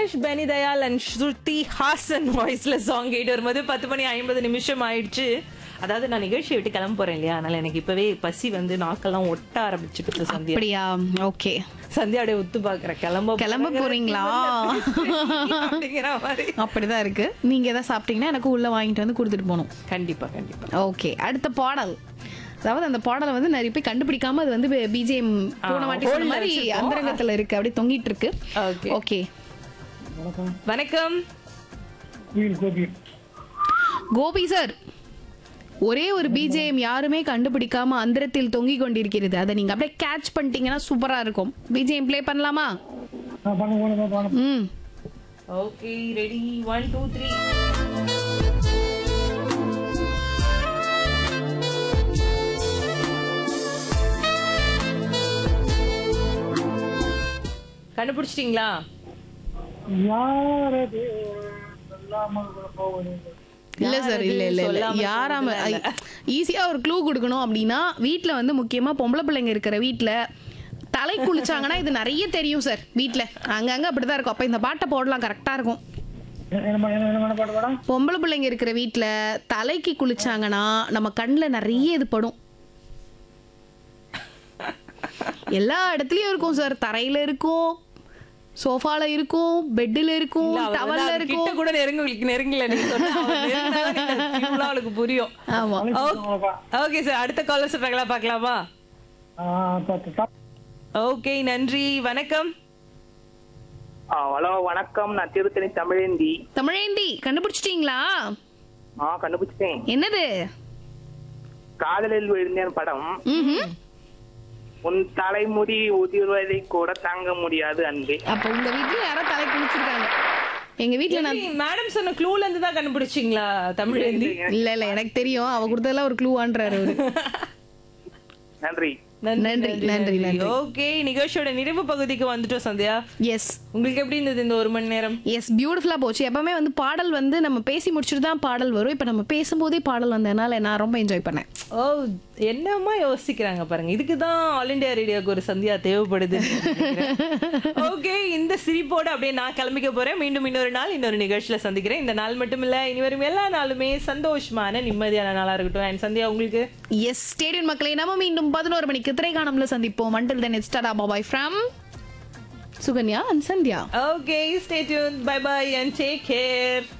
Girish Benny Dayal and Shruti Haasan வாய்ஸ்ல song கேட்டு வரும்போது பத்து மணி ஐம்பது நிமிஷம் ஆயிடுச்சு அதாவது நான் நிகழ்ச்சியை விட்டு கிளம்ப போறேன் இல்லையா அதனால எனக்கு இப்பவே பசி வந்து நாக்கெல்லாம் ஒட்ட ஆரம்பிச்சுட்டு இருக்கு சந்தியா அப்படியா ஓகே சந்தியாடைய உத்து பாக்குற கிளம்ப கிளம்ப போறேன். போறீங்களா? அப்படிங்கிற மாதிரி அப்படிதான் இருக்கு நீங்க எதாவது சாப்பிட்டீங்கன்னா எனக்கு உள்ள வாங்கிட்டு வந்து கொடுத்துட்டு போகணும் கண்டிப்பா கண்டிப்பா ஓகே அடுத்த பாடல் அதாவது அந்த பாடலை வந்து நிறைய பேர் கண்டுபிடிக்காம அது வந்து பிஜிஎம் போன வாட்டி hold சொன்ன ல மாதிரி வச்சிருக்கோம். அந்தரங்கத்துல இருக்கு அப்படியே தொங்கிட்டு இருக்கு Okay. ஓகே வணக்கம் கோபி சார் ஒரே ஒரு பிஜேஎம் யாருமே கண்டுபிடிக்காம அந்தரத்தில் தொங்கிக் கொண்டிருக்கிறது அதை நீங்க அப்படியே கேட்ச் பண்ணிட்டீங்கன்னா சூப்பரா இருக்கும் பிஜேஎம் ப்ளே பண்ணலாமா ம் okay ready one two three கண்டுபிடிச்சிட்டீங்களா யாரது சொல்லாமல் போவது இல்ல சார் இல்ல இல்ல இல்ல சொல்லாம யாராம ஈஸியா ஒரு க்ளூ கொடுக்கணும் அப்படின்னா வீட்ல வந்து முக்கியமா பொம்பளை பிள்ளைங்க இருக்கிற வீட்ல தலை குளிச்சாங்கன்னா இது நிறைய தெரியும் சார் வீட்ல அங்கங்க அப்படிதான் இருக்கும் அப்ப இந்த பாட்டை போடலாம் கரெக்டா இருக்கும் என்ன என்ன என்ன என்ன பாட்டு படம் பொம்பளை பிள்ளைங்க இருக்கிற வீட்ல தலைக்கு குளிச்சாங்கன்னா நம்ம கண்ணுல நிறைய இது படும் எல்லா இடத்துலயும் இருக்கும் சார் தரையில இருக்கும் சோஃபால இருக்கும் பெட்டில் இருக்கும் இல்ல, அவர் வந்து டவல்ல அது இருக்கும் கிட்ட கூட நெருங்க நெருங்கல நீங்க சொன்னா அவர் நெருங்குனாதான் நீங்க full ஆ அவளுக்கு புரியும் ஆமா ஓகே சார் அடுத்த காலர் சொல்றாங்களா பார்க்கலாமா ஓகே நன்றி வணக்கம் ஹலோ வணக்கம் நான் திருத்தணி தமிழேந்தி தமிழேந்தி கண்டுபிடிச்சிட்டீங்களா ஆ கண்டுபிடிச்சிட்டேன் என்னது காதலில் விழுந்தேன் படம் ம்ஹும். உன் தலைமுடி உதிர்வதை கூட தாங்க முடியாது அன்பே அப்ப உங்க வீட்ல யாரோ தலை குளிச்சிருக்காங்க எங்க வீட்ல நான் மேடம் சொன்ன க்ளூல இருந்து தான் கண்டுபிடிச்சிங்களா தமிழேந்தி இல்ல இல்ல எனக்கு தெரியும் அவ கொடுத்ததெல்லாம் ஒரு க்ளூவான்றாரு அவரு நன்றி நன்றி நன்றி நன்றி ஓகே நிகழ்ச்சியோட நிறைவு பகுதிக்கு வந்துட்டோம் சந்தியா எஸ் உங்களுக்கு எப்படி இருந்தது இந்த ஒரு மணி நேரம் எஸ் பியூட்டிஃபுல்லா போச்சு எப்பவுமே வந்து பாடல் வந்து நம்ம பேசி முடிச்சுட்டு தான் பாடல் வரும் இப்ப நம்ம பேசும்போதே பாடல் வந்ததுனால நான் ரொம்ப என்ஜாய் பண்ணேன் ஓ என்னமா யோசிக்கிறாங்க பாருங்க இதுக்கு தான் ஆல் இண்டியா ரேடியோக்கு ஒரு சந்தியா தேவைப்படுது ஓகே இந்த சிரிப்போட அப்படியே நான் கிளம்பிக்க போறேன் மீண்டும் இன்னொரு நாள் இன்னொரு நிகழ்ச்சியில சந்திக்கிறேன் இந்த நாள் மட்டும் இல்ல இனி வரும் எல்லா நாளுமே சந்தோஷமான நிம்மதியான நாளா இருக்கட்டும் அண்ட் சந்தியா உங்களுக்கு எஸ் ஸ்டேடியம் மக்களை நம்ம மீண்டும் பதினோரு மணிக்கு திரைக்காணம்ல சந்திப்போம் until then it's tata bye bye from Sukanya and Sandhya okay stay tuned bye bye and take care